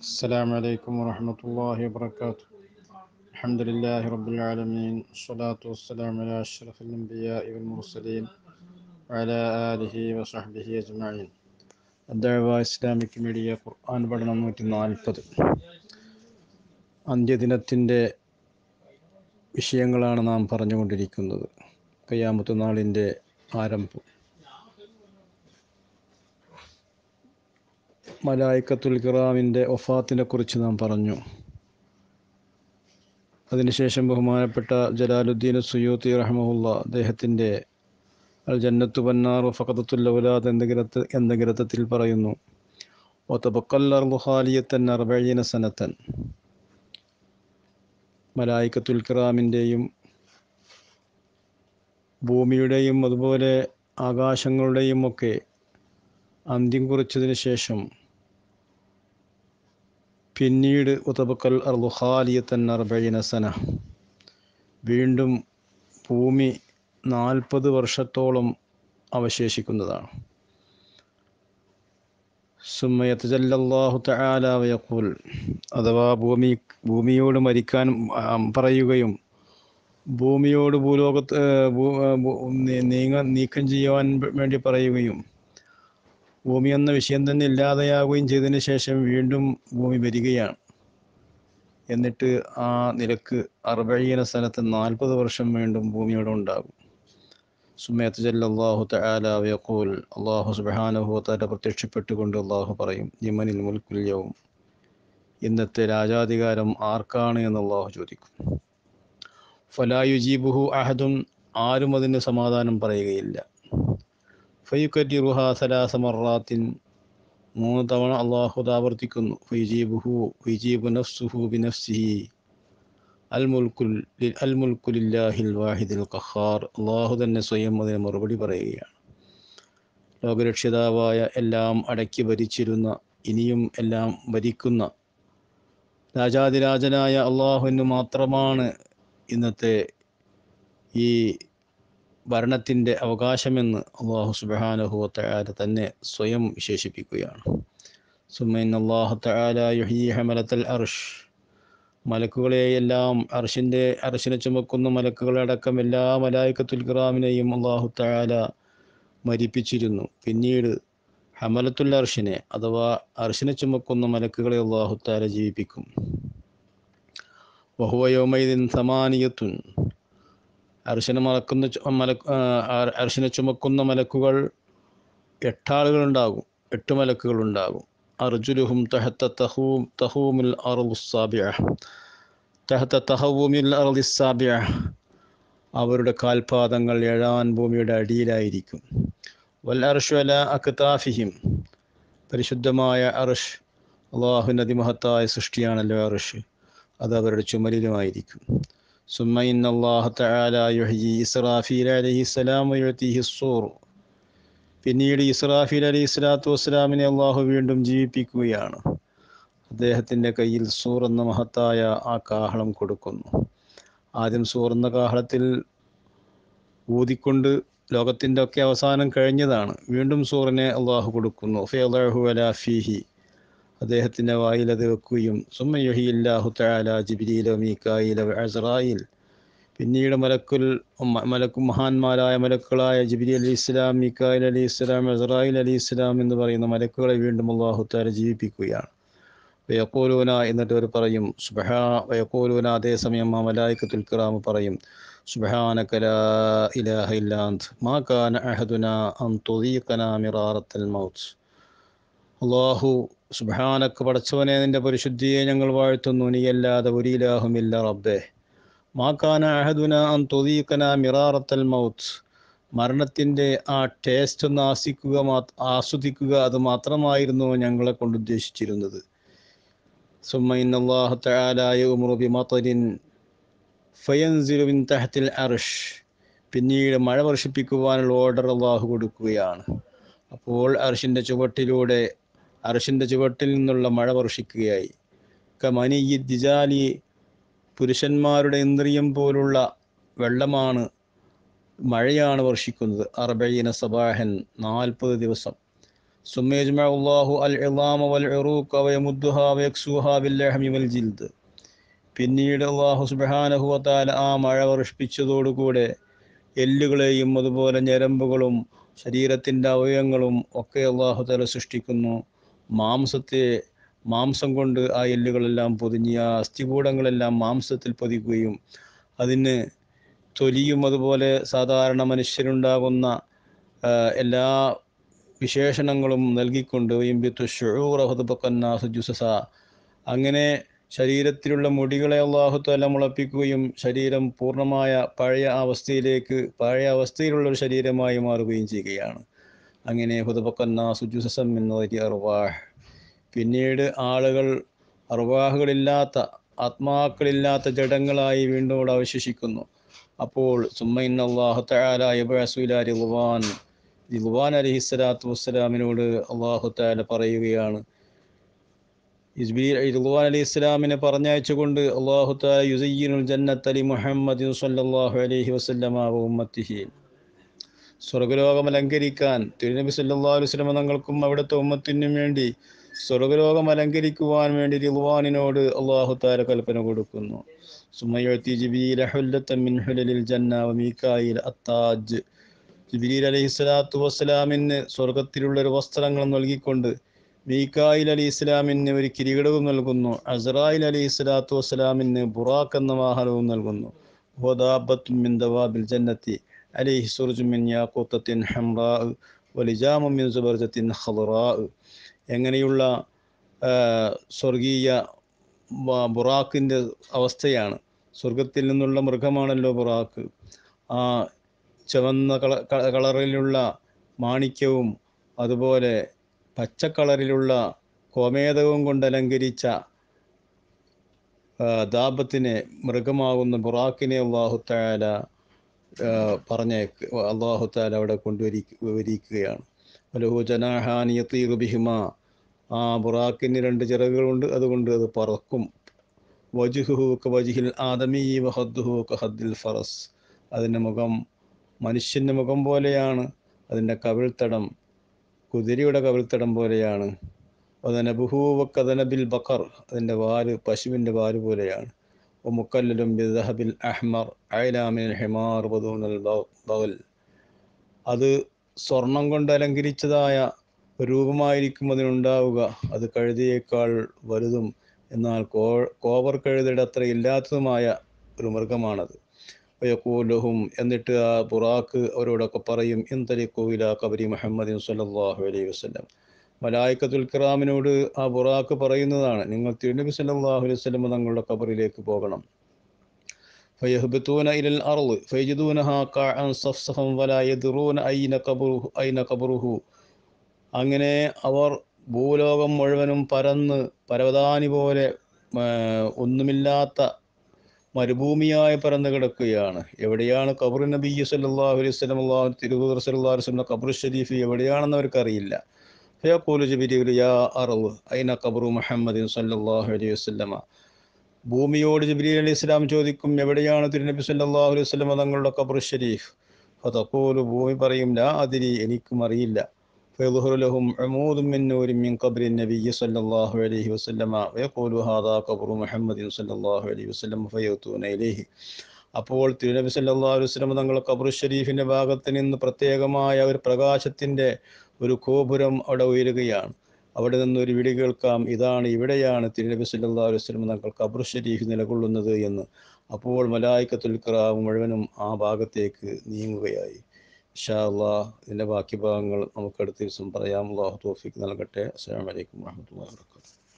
السلام عليكم ورحمة الله وبركاته الحمد لله رب العالمين الصلاة والسلام على أشرف الأنبياء والمرسلين وعلى آله وصحبه أجمعين الدعوة Islamic media ഖുർആൻ പഠനം നൂറ്റി നാൽപ്പത് അന്ത്യദിനത്തിൻ്റെ വിഷയങ്ങളാണ് നാം പറഞ്ഞുകൊണ്ടിരിക്കുന്നത് കയ്യാമത്ത് നാളിൻ്റെ ആരംഭം മലായിക്കത്തുൽ കിറാമിൻ്റെ ഒഫാത്തിനെ കുറിച്ച് നാം പറഞ്ഞു അതിനുശേഷം ബഹുമാനപ്പെട്ട ജലാലുദ്ദീൻ സുയൂത്തി റഹ്മുല്ല അദ്ദേഹത്തിൻ്റെ അൽ ജന്നത്തു ബന്നാർ ഫഖത്തുൽ ഔലാദ് എന്ന ഗ്രന്ഥ എന്ന ഗ്രന്ഥത്തിൽ പറയുന്നു ഒത്തബക്കല്ലർഹാലിയത്തൻ അർബഴീന സനത്തൻ മലായിക്കത്തുൽ കിറാമിൻ്റെയും ഭൂമിയുടെയും അതുപോലെ ആകാശങ്ങളുടെയും ഒക്കെ അന്ത്യം കുറിച്ചതിന് ശേഷം പിന്നീട് ഉതബക്കൽ അർലുഹാലിയത്തൻ അർബൈന സന വീണ്ടും ഭൂമി നാൽപ്പത് വർഷത്തോളം അവശേഷിക്കുന്നതാണ് സുമ്മയത്തല്ലാഹു തആലാവയക്കൂൽ അഥവാ ഭൂമി ഭൂമിയോട് മരിക്കാൻ പറയുകയും ഭൂമിയോട് ഭൂലോകത്ത് നീങ്ങ നീക്കം ചെയ്യുവാൻ വേണ്ടി പറയുകയും ഭൂമി എന്ന വിഷയം തന്നെ ഇല്ലാതെയാവുകയും ചെയ്തതിന് ശേഷം വീണ്ടും ഭൂമി വരികയാണ് എന്നിട്ട് ആ നിലക്ക് അറുപഴീന സ്ഥലത്ത് നാൽപ്പത് വർഷം വീണ്ടും ഭൂമിയോടെ ഉണ്ടാകും സുമേത്ത് ജല്ലാഹു തആലാവയക്കൂൽ അള്ളാഹു സുബാനഹു താല പ്രത്യക്ഷപ്പെട്ടുകൊണ്ട് അള്ളാഹു പറയും യമനിൽ മുൽക്കുല്യവും ഇന്നത്തെ രാജാധികാരം ആർക്കാണ് എന്ന് അള്ളാഹു ചോദിക്കും ഫലായുജീബുഹു അഹദും ആരും അതിന് സമാധാനം പറയുകയില്ല ഫയുക്കറ്റിറുഹ സലാസ മറാത്തിൻ മൂന്ന് തവണ അള്ളാഹു ആവർത്തിക്കുന്നു ഫൈജീബുഹു ഫൈജീബു നഫ്സുഹു ബിനഫ്സിഹി അൽ മുൽക്കുൽ അൽ മുൽക്കുലില്ലാഹിൽ വാഹിദിൽ ഖഹാർ അള്ളാഹു തന്നെ സ്വയം അതിന് മറുപടി പറയുകയാണ് ലോകരക്ഷിതാവായ എല്ലാം അടക്കി ഭരിച്ചിരുന്ന ഇനിയും എല്ലാം ഭരിക്കുന്ന രാജാതിരാജനായ അള്ളാഹുവിന് മാത്രമാണ് ഇന്നത്തെ ഈ ഭരണത്തിൻ്റെ അവകാശമെന്ന് അള്ളാഹു സുബാനുഹുവത്തയാല തന്നെ സ്വയം വിശേഷിപ്പിക്കുകയാണ് സുമൈൻ അള്ളാഹു തയാല യുഹീ ഹമലത്തൽ അർഷ് മലക്കുകളെയെല്ലാം അർഷിൻ്റെ അർഷിനെ ചുമക്കുന്ന മലക്കുകളടക്കം എല്ലാ മലായിക്കത്തുൽ കിറാമിനെയും അള്ളാഹു തയാല മരിപ്പിച്ചിരുന്നു പിന്നീട് ഹമലത്തുൽ അർഷിനെ അഥവാ അർഷിനെ ചുമക്കുന്ന മലക്കുകളെ അള്ളാഹു താല ജീവിപ്പിക്കും വഹുവയോമൈദിൻ സമാനിയത്തുൻ അർശനെ മറക്കുന്ന മല അർശനെ ചുമക്കുന്ന മലക്കുകൾ എട്ടാളുകളുണ്ടാകും എട്ട് മലക്കുകൾ ഉണ്ടാകും അർജുലുഹും തഹത്ത തഹൂം തഹൂമിൽ അറുസാബിയ തഹത്ത തഹവൂമിൽ അറുസാബിയ അവരുടെ കാൽപാദങ്ങൾ ഏഴാൻ ഭൂമിയുടെ അടിയിലായിരിക്കും വൽ അർഷു അല അക്താഫിഹിം പരിശുദ്ധമായ അർഷ് അള്ളാഹുവിൻ്റെ അതിമഹത്തായ സൃഷ്ടിയാണല്ലോ അർഷ് അത് അവരുടെ ചുമലിലുമായിരിക്കും ثم إن الله تعالى يحيي إسرافيل عليه السلام ويعطيه الصور പിന്നീട് ഇസ്രാഫീൽ അലി ഇസ്ലാത്തു വസ്സലാമിനെ അള്ളാഹു വീണ്ടും ജീവിപ്പിക്കുകയാണ് അദ്ദേഹത്തിൻ്റെ കയ്യിൽ സൂർ എന്ന മഹത്തായ ആ കാഹളം കൊടുക്കുന്നു ആദ്യം സൂർ എന്ന കാഹളത്തിൽ ഊതിക്കൊണ്ട് ലോകത്തിൻ്റെ ഒക്കെ അവസാനം കഴിഞ്ഞതാണ് വീണ്ടും സൂറിനെ അള്ളാഹു കൊടുക്കുന്നു ഫേഹു അലാഫിഹി അദ്ദേഹത്തിൻ്റെ വായിൽ അത് വെക്കുകയും സുമ്മയുഹിയില്ലാഹു തആല ജിബിരിയിലോ മീക്കായിലോ അസറായിൽ പിന്നീട് മലക്കുൽ മലക്കു മഹാന്മാരായ മലക്കുകളായ ജിബിരി അലി ഇസ്ലാം മീക്കായിൽ അലി ഇസ്ലാം അസറായിൽ അലി ഇസ്ലാം എന്ന് പറയുന്ന മലക്കുകളെ വീണ്ടും അള്ളാഹു താല ജീവിപ്പിക്കുകയാണ് വയക്കോലൂന എന്നിട്ട് അവർ പറയും സുബഹാ വയക്കോലൂന അതേസമയം ആ മലായിക്കത്തുൽ കിറാമ് പറയും സുബഹാനക ലാ ഇലാഹ ഇല്ലാന്ത് മാ കാന അഹദുന അൻ തുദീഖന മിറാറത്തൽ മൗത്ത് അള്ളാഹു സുബാനക്ക് പടച്ചവനെ നിന്റെ പരിശുദ്ധിയെ ഞങ്ങൾ വാഴ്ത്തുന്നു നീയല്ലാതെ ഒരിലാഹുമില്ല റബ്ബെ മാക്കാന അഹദുന അൻ തൊതീക്കന മിറാറത്തൽ മൗത്ത് മരണത്തിൻ്റെ ആ ടേസ്റ്റ് ഒന്ന് ആസ്വദിക്കുക മാ ആസ്വദിക്കുക അത് മാത്രമായിരുന്നു ഞങ്ങളെ കൊണ്ട് ഉദ്ദേശിച്ചിരുന്നത് സുമ്മൈനല്ലാഹു തആലായ ഉമറു ബിമതരിൻ ഫയൻസിലു മിൻ തഹ്തിൽ അർഷ് പിന്നീട് മഴ വർഷിപ്പിക്കുവാനുള്ള ഓർഡർ അള്ളാഹു കൊടുക്കുകയാണ് അപ്പോൾ അർഷിൻ്റെ ചുവട്ടിലൂടെ അർഷിൻ്റെ ചുവട്ടിൽ നിന്നുള്ള മഴ വർഷിക്കുകയായി കമനി ദിജാലി പുരുഷന്മാരുടെ ഇന്ദ്രിയം പോലുള്ള വെള്ളമാണ് മഴയാണ് വർഷിക്കുന്നത് അറബീന സബാഹൻ നാൽപ്പത് ദിവസം ثم يجمع الله العظام والعروق ويمدها ويكسوها باللحم والجلد പിന്നീട് അള്ളാഹു സുബ്ഹാനഹു വതആല ആ മഴ വർഷിപ്പിച്ചതോടുകൂടെ എല്ലുകളെയും അതുപോലെ ഞരമ്പുകളും ശരീരത്തിൻ്റെ അവയവങ്ങളും ഒക്കെ അള്ളാഹു തല സൃഷ്ടിക്കുന്നു മാംസത്തെ മാംസം കൊണ്ട് ആ എല്ലുകളെല്ലാം പൊതിഞ്ഞ് ആ അസ്ഥികൂടങ്ങളെല്ലാം മാംസത്തിൽ പൊതിക്കുകയും അതിന് തൊലിയും അതുപോലെ സാധാരണ മനുഷ്യരുണ്ടാകുന്ന ആ, എല്ലാ വിശേഷണങ്ങളും നൽകിക്കൊണ്ട് ഇംബിത്തു ഷുറഹുദുബക്കന്നാസു ജുസസ അങ്ങനെ ശരീരത്തിലുള്ള മുടികളെ അള്ളാഹു തല മുളപ്പിക്കുകയും ശരീരം പൂർണ്ണമായ പഴയ അവസ്ഥയിലേക്ക് പഴയ അവസ്ഥയിലുള്ള ഒരു ശരീരമായി മാറുകയും ചെയ്യുകയാണ് അങ്ങനെ ഹുദബക്കന്നാസു ജുസസം എന്നൊരു അറുവാഹ് പിന്നീട് ആളുകൾ അറുവാഹുകളില്ലാത്ത ആത്മാക്കളില്ലാത്ത ജഡങ്ങളായി വീണ്ടും ഇവിടെ അവശേഷിക്കുന്നു അപ്പോൾ സുമ്മൈൻ അള്ളാഹു തആല യബ്അസു ഇലാ റിദ്വാൻ റിദ്വാൻ അലൈഹിസ്സലാത്തു വസ്സലാമിനോട് അള്ളാഹു തആല പറയുകയാണ് ഇസ്ബീൽ റിദ്വാൻ അലൈഹി ഇസ്ലാമിനെ പറഞ്ഞയച്ചുകൊണ്ട് അള്ളാഹു തആല യുസയ്യിനുൽ ജന്നത്ത ലി മുഹമ്മദിൻ സ്വല്ലല്ലാഹു അലൈഹി വസല്ലമ വ ഉമ്മത്തിഹി സ്വർഗലോകം അലങ്കരിക്കാൻ തിരുനബി സല്ലല്ലാഹു അലൈഹി വസല്ലമ തങ്ങൾക്കും അവിടുത്തെ ഉമ്മത്തിനും വേണ്ടി സ്വർഗലോകം അലങ്കരിക്കുവാൻ വേണ്ടി റിദ്വാനിനോട് അള്ളാഹു തആല കൽപ്പന കൊടുക്കുന്നു സുമയത്തി ജിബീല ഹുല്ലത്തൻ മിൻ ഹുലലിൽ ജന്ന വ മീകായിൽ അത്താജ് ജിബിലീൽ അലൈഹി സ്വലാത്തു വസ്സലാമിന് സ്വർഗത്തിലുള്ള ഒരു വസ്ത്രങ്ങൾ നൽകിക്കൊണ്ട് മീക്കായിൽ അലി ഇസ്ലാമിന് ഒരു കിരീടവും നൽകുന്നു അസറായിൽ അലി സ്വലാത്തു വസ്സലാമിന് ബുറാഖ് എന്ന വാഹനവും നൽകുന്നു ഹോദാബത്തും മിൻ ദവാബിൽ ജന്നത്തി അലൈഹി സുർജും മിൻ യാഖൂത്തത്തിൻ ഹംറാ വലിജാമും മിൻ സുബർജത്തിൻ ഖളറാ എങ്ങനെയുള്ള ആ, സ്വർഗീയ ബ- ബുറാക്കിൻ്റെ അവസ്ഥയാണ് സ്വർഗത്തിൽ നിന്നുള്ള മൃഗമാണല്ലോ ബുറാക്ക് ആ ചുവന്ന കള ക- കളറിലുള്ള മാണിക്യവും അതുപോലെ പച്ച കളറിലുള്ള കോമേതകവും കൊണ്ട് അലങ്കരിച്ച ആ, ദാബത്തിനെ മൃഗമാകുന്ന ബുറാക്കിനെ അള്ളാഹു താല പറഞ്ഞേക്ക് അള്ളാഹു താല അവിടെ കൊണ്ടുവരി വിവരിക്കുകയാണ് വലഹു ജനാഹാനി യത്തീറു ബിഹിമ ആ ബുറാക്കിന് രണ്ട് ചിറകുകളുണ്ട് അതുകൊണ്ട് അത് പറക്കും വജുഹു വജിഹിൽ ആദമീ വഹദ്ദുഹു ഹദ്ദിൽ ഫറസ് അതിൻ്റെ മുഖം മനുഷ്യൻ്റെ മുഖം പോലെയാണ് അതിൻ്റെ കവിൾത്തടം കുതിരയുടെ കവിൾത്തടം പോലെയാണ് വദനബുഹൂവക്കദനബിൽ ബക്കർ അതിൻ്റെ വാല് പശുവിൻ്റെ വാല് പോലെയാണ് മുക്കല്ലും ബിദഹബിൽ അഹ്മർ അയലാമിൻ ഹിമാർ വദൂനൽ ബവൽ അത് സ്വർണം കൊണ്ട് അലങ്കരിച്ചതായ രൂപമായിരിക്കും അതിനുണ്ടാവുക അത് കഴുതിയേക്കാൾ വലുതും എന്നാൽ കോ കോവർ കഴുതയുടെ അത്ര ഇല്ലാത്തതുമായ ഒരു മൃഗമാണത് വയക്കൂലഹും എന്നിട്ട് ആ ബുറാക്ക് അവരോടൊക്കെ പറയും ഇന്തലിക്കൂല കബരി മുഹമ്മദ് സല്ലല്ലാഹു അലൈഹി വസല്ലം മലായിക്കത്തുൽ കിറാമിനോട് ആ ബുറാക്ക് പറയുന്നതാണ് നിങ്ങൾ തിരുനബി സല്ലല്ലാഹു അലൈഹി വസല്ലം തങ്ങളുടെ കബറിലേക്ക് പോകണം فيهبطون إلى الأرض فيجدونها قاعا صفصفا ولا يدرون أين قبره أين قبره അങ്ങനെ അവർ ഭൂലോകം മുഴുവനും പരന്ന് പരവതാനി പോലെ ആ, ഒന്നുമില്ലാത്ത മരുഭൂമിയായി പരന്നു കിടക്കുകയാണ് എവിടെയാണ് ഖബർ നബി സല്ലല്ലാഹു അലൈഹി വസല്ലം അല്ലാഹു തിരുവൂർ സല്ലല്ലാഹു അലൈഹി വസല്ലം ഖബർ ഷരീഫ് എവിടെയാണെന്ന് അവർക്കറിയില്ല ഫയഖൂലു ജിബ്രീൽ യാ അർള് ഐന ഖബറു മുഹമ്മദിൻ സല്ലല്ലാഹു അലൈഹി വസല്ലമ ഭൂമിയോട് ജിബ്രീൽ അലൈഹി ഇസ്ലാം ചോദിക്കും എവിടെയാണ് തിരുനബി സല്ലല്ലാഹു അലൈഹി വസല്ലമ തങ്ങളുടെ ഖബർ ഷരീഫ് ഫതഖൂലു ഭൂമി പറയും ലാ അതിരി എനിക്കും അറിയില്ല فيظهر لهم عمود من نور من قبر النبي صلى الله عليه وسلم ويقول هذا قبر محمد صلى الله عليه وسلم فيأتون إليه അപ്പോൾ തിരുനബി സല്ലല്ലാഹു അലൈഹി വസല്ലം തങ്ങളുടെ ഖബർ ഷരീഫിന്റെ ഭാഗത്ത് നിന്ന് പ്രത്യേകമായ ഒരു പ്രകാശത്തിന്റെ ഒരു ഗോപുരം അവിടെ ഉയരുകയാണ് അവിടെ നിന്ന് ഒരു വിളി കേൾക്കാം ഇതാണ് ഇവിടെയാണ് തിരുനബി സല്ലല്ലാഹു അലൈഹി വസല്ലം തങ്ങൾ ഖബർ ഷരീഫ് നിലകൊള്ളുന്നത് എന്ന് അപ്പോൾ മലായിക്കത്തുൽ കിറാം മുഴുവനും ആ ഭാഗത്തേക്ക് നീങ്ങുകയായി ഇൻഷാ അള്ളാഹ് ഇതിൻ്റെ ബാക്കി ഭാഗങ്ങൾ നമുക്ക് അടുത്ത ദിവസം പറയാം അള്ളാഹു തോഫിക്ക് നൽകട്ടെ അസ്സലാമു അലൈക്കും വറഹ്മത്തുള്ളാഹി വബറകാതുഹു